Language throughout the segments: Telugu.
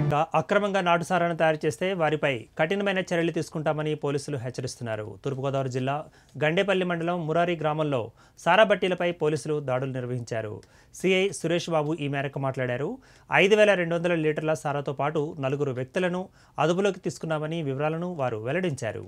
ఇంకా అక్రమంగా నాటుసారాన్ని తయారు చేస్తే వారిపై కఠినమైన చర్యలు తీసుకుంటామని పోలీసులు హెచ్చరిస్తున్నారు తూర్పుగోదావరి జిల్లా గండేపల్లి మండలం మురారి గ్రామంలో సారా బట్టీలపై పోలీసులు దాడులు నిర్వహించారు సిఐ సురేష్ బాబు ఈ మేరకు మాట్లాడారు ఐదు వేల రెండు వందల లీటర్ల సారాతో పాటు నలుగురు వ్యక్తులను అదుపులోకి తీసుకున్నామని వివరాలను వారు వెల్లడించారు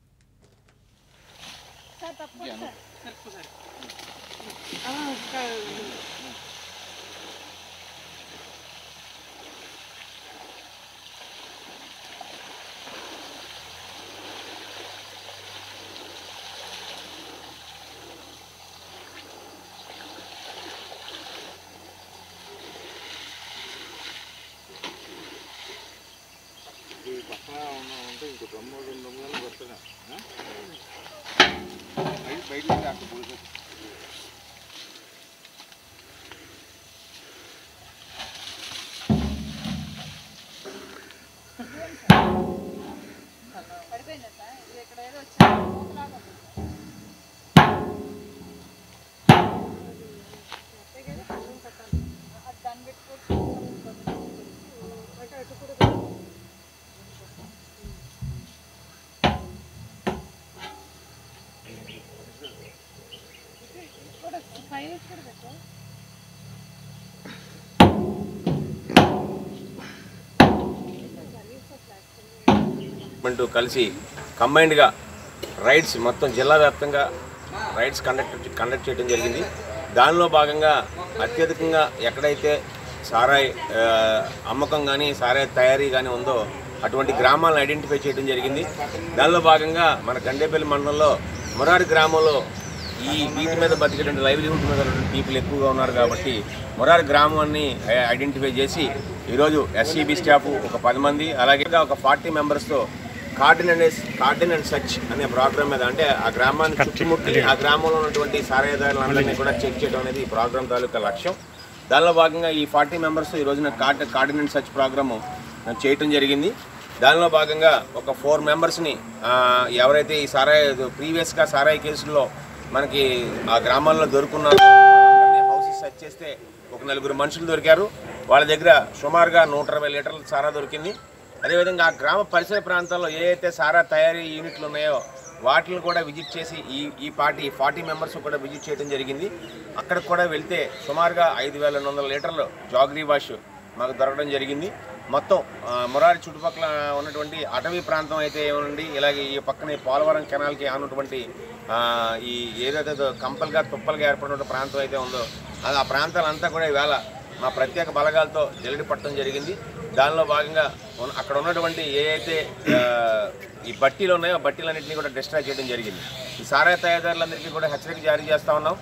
ఈ పక్కన ఉన్న ఉంటే ఇంకో దమ్ము రెండు దమ్ములను కొడతాగా బయట బయట నుంచి అక్కడ పోలీసు గవర్నమెంట్ కలిసి కంబైన్డ్గా రైడ్స్ మొత్తం జిల్లా వ్యాప్తంగా రైడ్స్ కండక్ట్ కండక్ట్ చేయడం జరిగింది దానిలో భాగంగా అత్యధికంగా ఎక్కడైతే సారాయి ఆ, అమ్మకం కానీ సారాయి తయారీ కానీ ఉందో అటువంటి గ్రామాలను ఐడెంటిఫై చేయడం జరిగింది దానిలో భాగంగా మన గండేపల్లి మండలంలో మురారి గ్రామంలో ఈ వీటి మీద బతికేటువంటి లైవ్లీహుడ్ మీద పీపుల్ ఎక్కువగా ఉన్నారు కాబట్టి మురారి గ్రామాన్ని ఐ- ఐడెంటిఫై చేసి ఈరోజు ఎస్సీబీ స్టాఫ్ ఒక పది మంది అలాగే ఒక ఫార్టీ మెంబర్స్తో కార్డిన్ అనే కార్డిన్ అండ్ సచ్ అనే ప్రోగ్రామ్ మీద అంటే ఆ గ్రామాన్ని చుట్టుముట్టి ఆ గ్రామంలో ఉన్నటువంటి సారాయదారులందరినీ కూడా చెక్ చేయడం అనేది ఈ ప్రోగ్రామ్ తాలూకా లక్ష్యం దానిలో భాగంగా ఈ ఫార్టీ మెంబర్స్ ఈ రోజున కార్డ్ కార్డిన్ అండ్ సచ్ ప్రోగ్రాము చేయటం జరిగింది దానిలో భాగంగా ఒక ఫోర్ మెంబర్స్ని ఎవరైతే ఈ సారాయి ప్రీవియస్గా సారాయి కేసుల్లో మనకి ఆ గ్రామాల్లో దొరుకున్నారో వాళ్ళందరినీ హౌసెస్ సెర్చ్ చేస్తే ఒక నలుగురు మనుషులు దొరికారు వాళ్ళ దగ్గర సుమారుగా నూట ఇరవై లీటర్ల సారా దొరికింది అదేవిధంగా ఆ గ్రామ పరిసర ప్రాంతాల్లో ఏ అయితే సారా తయారీ యూనిట్లు ఉన్నాయో వాటిని కూడా విజిట్ చేసి ఈ ఈ పార్టీ ఫార్టీ మెంబర్స్ కూడా విజిట్ చేయడం జరిగింది అక్కడికి కూడా వెళ్తే సుమారుగా ఐదు వేల రెండు వందల లీటర్లు జాగరీ వాష్ మాకు దొరకడం జరిగింది మొత్తం ఆ, మురారి చుట్టుపక్కల ఉన్నటువంటి అటవీ ప్రాంతం అయితే ఏమనండి ఇలాగే ఈ పక్కనే పోలవరం కెనాల్కి ఆనున్నటువంటి ఆ, ఈ ఏదైతే కంపల్గా తుప్పలుగా ఏర్పడిన ప్రాంతం అయితే ఉందో అది ఆ ప్రాంతాలంతా కూడా ఈవేళ మా ప్రత్యేక బలగాలతో జల్లడి పట్టడం జరిగింది దానిలో భాగంగా ఉన్న- అక్కడ ఉన్నటువంటి ఏ అయితే ఆ, ఈ బట్టీలు ఉన్నాయో ఆ బట్టీలన్నింటినీ కూడా డిస్ట్రాయ్ చేయడం జరిగింది ఈ సారాయి తయారీదారులందరికీ కూడా హెచ్చరిక జారీ చేస్తా ఉన్నాం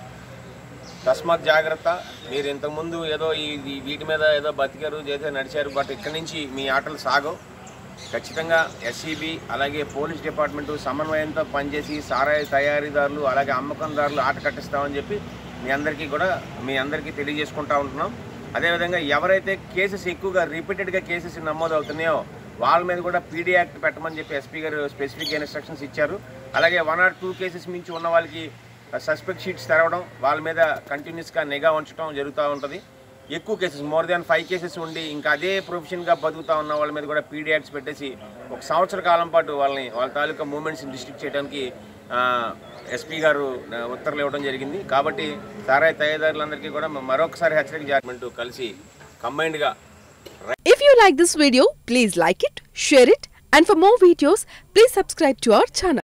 తస్మాత్ జాగ్రత్త మీరు ఇంతకుముందు ఏదో ఈ ఈ వీటి మీద ఏదో బతికారు చేసే నడిచారు బట్ ఇక్కడి నుంచి మీ ఆటలు సాగవు ఖచ్చితంగా ఎస్సీబీ అలాగే పోలీస్ డిపార్ట్మెంటు సమన్వయంతో పనిచేసి సారాయి తయారీదారులు అలాగే అమ్మకందారులు ఆట కట్టిస్తామని చెప్పి మీ అందరికీ కూడా మీ అందరికీ తెలియజేసుకుంటా ఉంటున్నాం అదేవిధంగా ఎవరైతే కేసెస్ ఎక్కువగా రిపీటెడ్గా కేసెస్ నమోదు అవుతున్నాయో వాళ్ళ మీద కూడా పీడీ యాక్ట్ పెట్టమని చెప్పి ఎస్పీ గారు స్పెసిఫిక్ ఇన్స్ట్రక్షన్స్ ఇచ్చారు అలాగే వన్ ఆర్ టూ కేసెస్ మించి ఉన్న వాళ్ళకి సస్పెక్ట్ షీట్స్ తెరవడం వాళ్ళ మీద కంటిన్యూస్గా నిఘా ఉంచడం జరుగుతూ ఉంటుంది ఎక్కువ cases more than five cases ఉండి ఇంకా అదే ప్రొఫెషన్గా బతుకుతా ఉన్న వాళ్ళ మీద కూడా పీడీ యాక్ట్స్ పెట్టేసి ఒక సంవత్సర కాలం పాటు వాళ్ళని వాళ్ళ తాలూకా మూమెంట్స్ డిస్ట్రిక్ట్ చేయడానికి ఎస్పీ గారు ఆ, ఉత్తర్వులు ఇవ్వడం జరిగింది కాబట్టి సారాయి తయారీదారులందరికీ కూడా మరొకసారి హెచ్చరిక జాగ్రత్త కలిసి కంబైన్డ్గా If you like this video, please like it, share it, and for more videos, please subscribe to our channel.